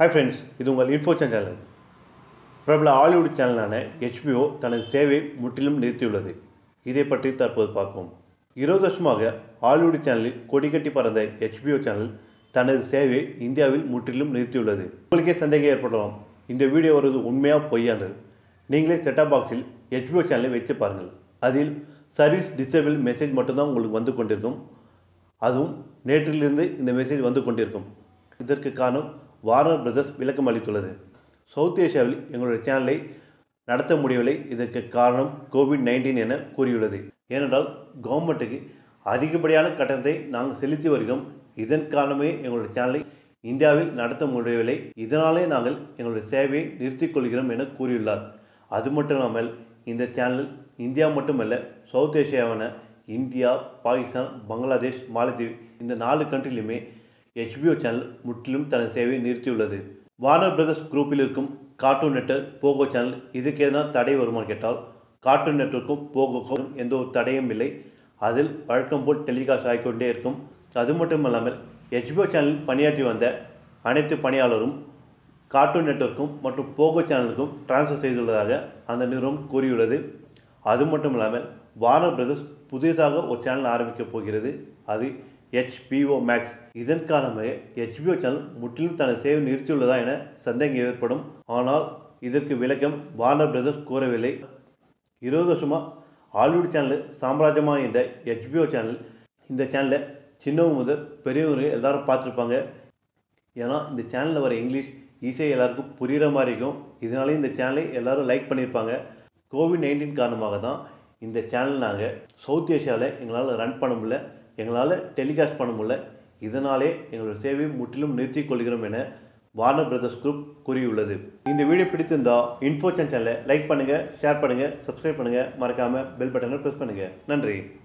hi friends இது உங்கள் இன்ஃபோச்சன் சேனல் பிரபல ஹாலிவுட் சேனலான HBO தனது சேவையை முற்றிலும் நிறுத்தியுள்ளது இதை பற்றி தற்போது பார்ப்போம் இருபது வருஷமாக ஹாலிவுட் சேனலில் கொடிகட்டி பறந்த HBO சேனல் தனது சேவையை இந்தியாவில் முற்றிலும் நிறுத்தியுள்ளது உங்களுக்கே சந்தேகம் ஏற்படலாம் இந்த வீடியோ வருவது உண்மையா பொய்யானது நீங்களே செட்டாப் பாக்ஸில் HBO சேனலை வைத்து பாருங்கள் அதில் சர்வீஸ் டிசேபிள் மெசேஜ் மட்டும்தான் உங்களுக்கு வந்து கொண்டிருக்கும் அதுவும் நேற்றிலிருந்து இந்த மெசேஜ் வந்து கொண்டிருக்கும் இதற்கு காரணம் வார்னர் பிரதர்ஸ் விளக்கம் அளித்துள்ளது சவுத் ஏசியாவில் எங்களுடைய சேனலை நடத்த முடியவில்லை இதற்கு காரணம் கோவிட் நைன்டீன் என கூறியுள்ளது ஏனென்றால் கவர்மெண்ட்டுக்கு அதிகப்படியான கட்டணத்தை நாங்கள் செலுத்தி வருகிறோம் இதன் காரணமே எங்களுடைய சேனலை இந்தியாவில் நடத்த முடியவில்லை இதனாலே நாங்கள் எங்களுடைய சேவையை நிறுத்திக் கொள்கிறோம் என கூறியுள்ளார் அது மட்டும் இல்லாமல் இந்த சேனல் இந்தியா மட்டுமல்ல சவுத் ஏசியாவான இந்தியா பாகிஸ்தான் பங்களாதேஷ் மாலத்தீவு இந்த நாலு கண்ட்ரிலுமே HBO சேனல் முற்றிலும் தனது சேவையை நிறுத்தியுள்ளது வார்னர் பிரதர்ஸ் குரூப்பில் இருக்கும் கார்ட்டூன் நெட்வொர்க் போகோ சேனல் இதுக்கு எதனா தடை வருமா கேட்டால் கார்ட்டூன் நெட்வொர்க்கும் போகோக்கும் எந்த ஒரு தடையும் இல்லை அதில் வழக்கம் போல் டெலிகாஸ்ட் ஆகிக்கொண்டே இருக்கும் அது மட்டும் இல்லாமல் HBO சேனலில் பணியாற்றி வந்த அனைத்து பணியாளரும் கார்ட்டூன் நெட்வொர்க்கும் மற்றும் போகோ சேனலுக்கும் டிரான்ஸ்ஃபர் செய்துள்ளதாக அந்த நிறுவனம் கூறியுள்ளது அது மட்டும் இல்லாமல் வார்னர் பிரதர்ஸ் புதிதாக ஒரு சேனல் ஆரம்பிக்கப் போகிறது அது HBO மேக்ஸ் இதன் காரணமாக HBO சேனல் முற்றிலும் தனது சேவை நிறுத்தியுள்ளதா என சந்தேகம் ஏற்படும் ஆனால் இதற்கு விளக்கம் வார்னர் பிரதர்ஸ் கூறவில்லை இருபது வருஷமாக ஹாலிவுட் சேனல் சாம்ராஜ்யமாக இருந்த HBO சேனல் இந்த சேனலை சின்னவங்க முதல் பெரியவங்க எல்லாரும் பார்த்துருப்பாங்க ஏன்னா இந்த சேனலில் வர இங்கிலீஷ் ஈஸியாக எல்லாருக்கும் புரிகிற மாதிரி இருக்கும் இதனாலே இந்த சேனலை எல்லாரும் லைக் பண்ணியிருப்பாங்க கோவிட் நைன்டீன் காரணமாக தான் இந்த சேனல் நாங்கள் சவுத் ஏஷியாவில் எங்களால் ரன் பண்ண முடியல எங்களால் டெலிகாஸ்ட் பண்ண முடியல இதனாலே எங்களோட சேவையை முற்றிலும் நிறுத்திக் கொள்கிறோம் என வார்னர் பிரதர்ஸ் குரூப் கூறியுள்ளது இந்த வீடியோ பிடித்திருந்தா இன்ஃபோச்சன் சேனலை லைக் பண்ணுங்கள் ஷேர் பண்ணுங்கள் சப்ஸ்கிரைப் பண்ணுங்கள் மறக்காமல் பெல் பட்டனை ப்ரெஸ் பண்ணுங்கள் நன்றி